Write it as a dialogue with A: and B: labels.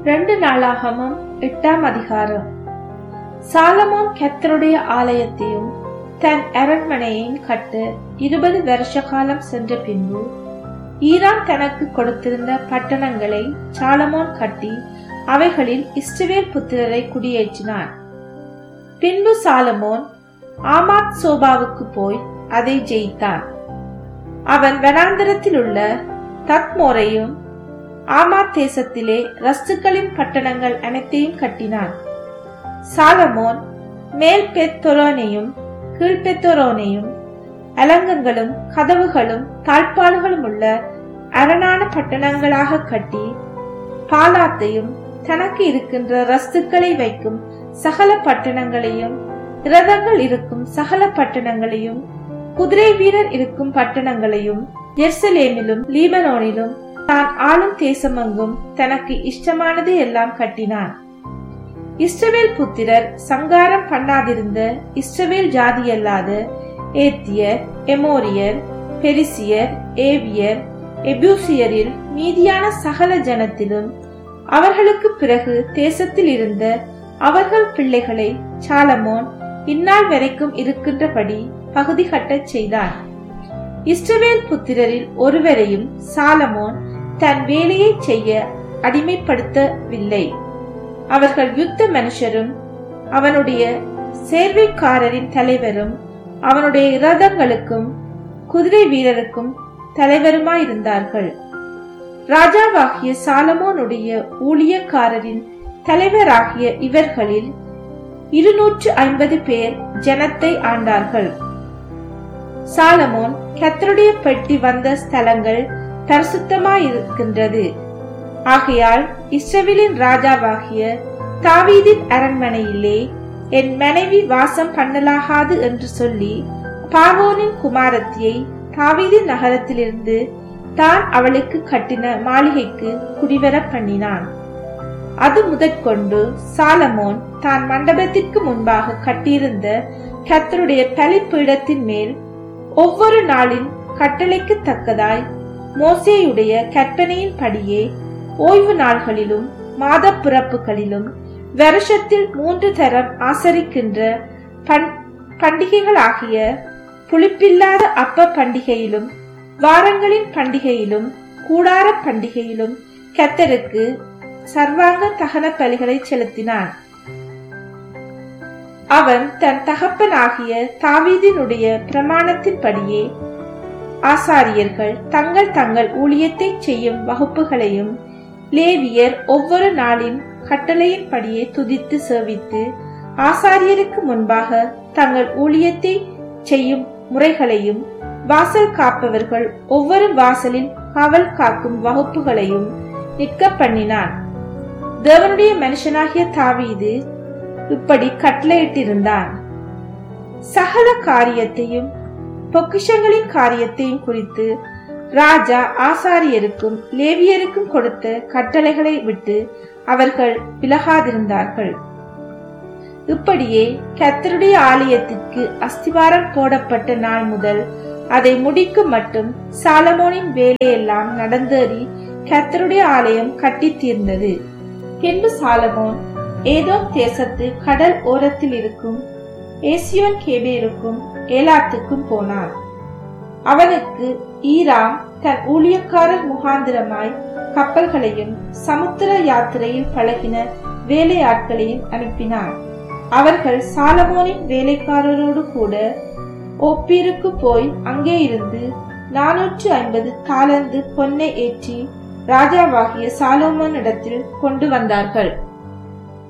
A: ரெண்டு நாளாகமும் எட்டாம் அதிகாரம் சாலமோன் கர்த்தருடைய ஆலயத்தையும் தன் அரண்மனையையும் கட்ட இருபது வருஷ காலம் சென்ற பின்பு ஈரான் தனக்கு கொடுத்திருந்த பட்டணங்களை சாலமோன் கட்டி அவைகளில் இஸ்ரவேல் புத்திரரை குடியேற்றினான் பின்பு சாலமோன் ஆமாத் சோபாவுக்கு போய் அதை ஜெயித்தான் அவன் வனாந்தரத்தில் உள்ள தத்மோரையும் ஆமாத் தேசத்திலே ரஸ்துக்களின் பட்டணங்கள் அனைத்தையும் கட்டினான் சாலமோன் மேல் பெத்தொரோனையும் கீழ்பெத்தொரோனையும் அலங்கங்களும் கதவுகளும் தாழ்பாடுகளும் உள்ள அரணான பட்டணங்களாக கட்டி பாலாத்தையும் தனக்கு இருக்கின்ற ரஸ்துக்களை வைக்கும் சகல பட்டணங்களையும் இரதங்கள் இருக்கும் சகல பட்டணங்களையும் குதிரை வீரர் இருக்கும் பட்டணங்களையும் எர்சலேமிலும் லீபனோனிலும் தான் ஆளும் தேசமெங்கும் தனக்கு இஷ்டமானது எல்லாம் கட்டினான் இஸ்ரவேல் புத்திரர் சங்காரம் பண்ணாதிருந்த இஸ்ரவேல் ஜாதியல்லாத ஏத்தியர் எமோரியர் பெரிசியர் ஏவியர் எபூசியரில் மீதியான சகல ஜனத்திலும் அவர்களுக்கு பிறகு தேசத்தில் இருந்த அவர்கள் பிள்ளைகளை சாலமோன் இந்நாள் வரைக்கும் இருக்கின்றபடி பகுதி கட்டச் செய்தான் இஸ்ரவேல் புத்திரரில் ஒருவரையும் சாலமோன் தன் வேலையை செய்ய அடிமைப்படுத்தவில்லை அவர்கள் யுத்த மனுஷரும் அவனுடைய சேர்வைக்காரரின் தலைவரும் அவனுடைய இரதங்களுக்கும் குதிரை வீரருக்கும் தலைவருமாயிருந்தார்கள் ராஜாவாகிய சாலமோனுடைய ஊழியக்காரரின் தலைவராகிய இவர்களில் இருநூற்று ஐம்பது பேர் ஜனத்தை ஆண்டார்கள் சாலமோன் கத்தருடைய பெட்டி வந்த ஸ்தலங்கள் பரிசுத்தமாயிருக்கின்றது ஆகையால் இஸ்ரவேலின் ராஜாவாகிய தாவீதின் அரண்மனையிலே என் மனைவி வாசம் பண்ணலாகாது என்று சொல்லி பாவோனின் குமாரத்தியை தாவீதின் நகரத்திலிருந்து தான் அவளுக்கு கட்டின மாளிகைக்கு குடிவர பண்ணினான் அது முதற்கொண்டு சாலமோன் தான் மண்டபத்திற்கு முன்பாக கட்டியிருந்த கத்தருடைய பலிப்பீடத்தின் மேல் ஒவ்வொரு நாளின் கட்டளைக்கு தக்கதாய் மோசேயுடைய கற்பனையின் படியே ஓய்வு நாள்களிலும் மாத பிறப்புகளிலும் வருஷத்தில் மூன்று தரம் ஆசரிக்கின்ற பண்டிகைகளாகிய புளிப்பில்லாத அப்ப பண்டிகையிலும் வாரங்களின் பண்டிகையிலும் கூடார பண்டிகையிலும் கத்தருக்கு சர்வாங்க தகன பலிகளை செலுத்தினான் அவன் தன் தகப்பனாகிய தாவீதினுடைய பிரமாணத்தின்படியே ஆசாரியர்கள் தங்கள் தங்கள் ஊழியத்தை செய்யும் வகுப்புகளையும் லேவியர் ஒவ்வொரு நாளின் கட்டளையின்படியே துதித்து சேவித்து ஆசாரியருக்கு முன்பாக தங்கள் ஊழியத்தை செய்யும் முறைகளையும் வாசல் காப்பவர்கள் ஒவ்வொரு வாசலில் காவல் காக்கும் வகுப்புகளையும் நிற்க பண்ணினான் தேவனுடைய மனுஷனாகிய தாவீது இப்படி கட்டளையிட்டிருந்தான் சகல காரியத்தையும் பொக்கிஷங்களின் காரியத்தையும் குறித்து ராஜா ஆசாரியருக்கும் லேவியருக்கும் கொடுத்த கட்டளைகளை விட்டு அவர்கள் விலகாதிருந்தார்கள் இப்படியே கத்தருடைய ஆலயத்திற்கு அஸ்திவாரம் போடப்பட்ட நாள் முதல் அதை முடிக்கும் மட்டும் சாலமோனின் வேலையெல்லாம் நடந்தேறி கத்தருடைய ஆலயம் கட்டி தீர்ந்தது பின்பு சாலமோன் ஏதோ தேசத்து கடல் ஓரத்தில் இருக்கும் ஏசியோன் கேபேருக்கும் ஏலாத்துக்கும் போனான் அவனுக்கு ஈராம் தன் ஊழியக்காரர் முகாந்திரமாய் கப்பல்களையும் சமுத்திர யாத்திரையில் பழகின வேலையாட்களையும் அனுப்பினான் அவர்கள் சாலமோனின் வேலைக்காரரோடு கூட ஒப்பீருக்கு போய் அங்கே இருந்து நானூற்று ஐம்பது தாளந்து பொன்னை ஏற்றி ராஜாவாகிய சாலோமோனிடத்தில் கொண்டு வந்தார்கள்